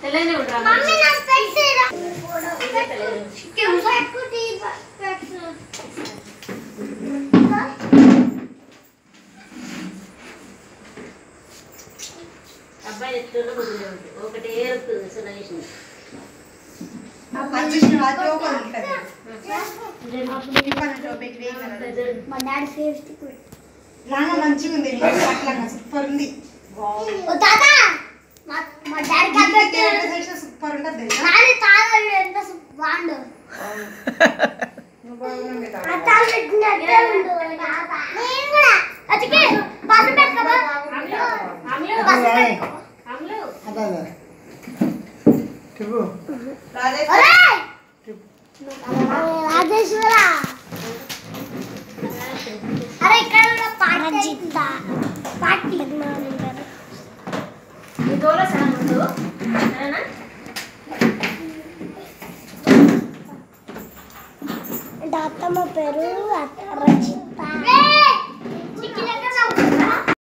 తెల్లనే ఉండరా మమ్మీ నా స్పెక్స్ ఏరా అబ్బాయి ఎత్తులో కొద్దిగా ఉంది ఒకటి ఏరుతుంది సురేషన్ మా డాడీ ఫేవరెట్ లాగా మంచిగా ఉంది అట్లా సూపర్ ఉంది ఓ తాత మా మా డాడీ కనిపెట్టాడు సూపర్ ఉంటుంది తెలుసా నాని తాత ఎంత బాగుండు ఆ తాత పెట్టినట్టే ఉండు నేను కూడా అతికే పసు పెట్టుకోబా పసు పెట్టుకో అదే అదే చెప్పు ఒరేయ్ రాజేశ్వర అరే ఇక్కడ కూడా పాట జిత్తా పార్టీ ఈ దూర సాగు సరేనా అంటే అత్తమ్మ పేరు